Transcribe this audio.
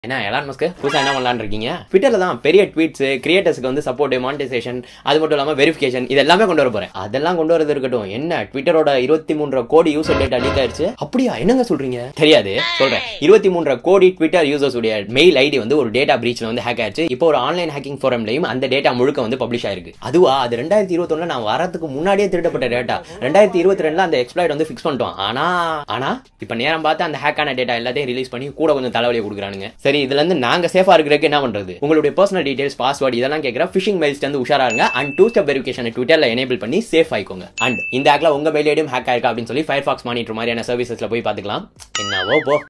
என்ன Elon Musk புதுசாக என்ன பண்ணலான்னு இருக்கீங்க ட்விட்டரில் தான் பெரிய ட்வீட்ஸ் கிரியேட்டர்ஸ்க்கு வந்து சப்போர்ட் மானிட்டைசேஷன் அது மட்டும் இல்லாமல் வெரிஃபிகேஷன் இது எல்லாமே கொண்டு வர போறேன் அதெல்லாம் கொண்டு வரது இருக்கட்டும் என்ன ட்விட்டரோட இருபத்தி மூன்றரை கோடி யூசர் டேட்டா லீக் ஆயிருச்சு அப்படியா என்னங்க சொல்றீங்க தெரியாது சொல்றேன் இருபத்தி மூன்றரை கோடி ட்விட்டர் யூசர்ஸ் உடைய மெயில் ஐடி வந்து ஒரு டேட்டா பிரீச்ல வந்து ஹேக் ஆயிருச்சு இப்போ ஒரு ஆன்லைன் ஹேக்கிங் ஃபோரம்லையும் அந்த டேட்டா முழுக்க வந்து பப்ளிஷ் ஆயிருக்கு அதுவா அது ரெண்டாயிரத்தி இருபத்தொன்னுல நான் வரதுக்கு முன்னாடியே திருடப்பட்ட டேட்டா ரெண்டாயிரத்தி இருபத்தி ரெண்டுல அந்த எக்ஸ்ப்ளாய்ட் வந்து ஃபிக்ஸ் பண்ணிட்டோம் ஆனா ஆனா இப்போ நேரம் பார்த்து அந்த ஹேக்கான டேட்டா எல்லாத்தையும் ரிலீஸ் பண்ணி கூட கொஞ்சம் தலைவலியை கொடுக்குறானுங்க சரி இதுல இருந்து நாங்க சேஃபா இருக்கிறதுக்கு என்ன பண்றது உங்களுடைய பர்சனல் டீடைல்ஸ் பாஸ்வேர்ட் இதெல்லாம் கேட்குற ஃபிஷிங் மெயில்ஸ் வந்து உஷாரா இருங்க அண்ட் டூ ஸ்டெப் வெரிஃபிகேஷன் ட்விட்டர்ல எனேபிள் பண்ணி சேஃப் ஆயிக்கோங்க அண்ட் இந்த ஆக்ல உங்க மெயில் ஐடியும் ஹேக் ஆயிருக்கா அப்படின்னு சொல்லி ஃபயர் ஃபாக்ஸ் மானிட்டர் மாதிரியான சர்வீசஸ்ல போய் பார்த்துக்கலாம் என்னவோ போ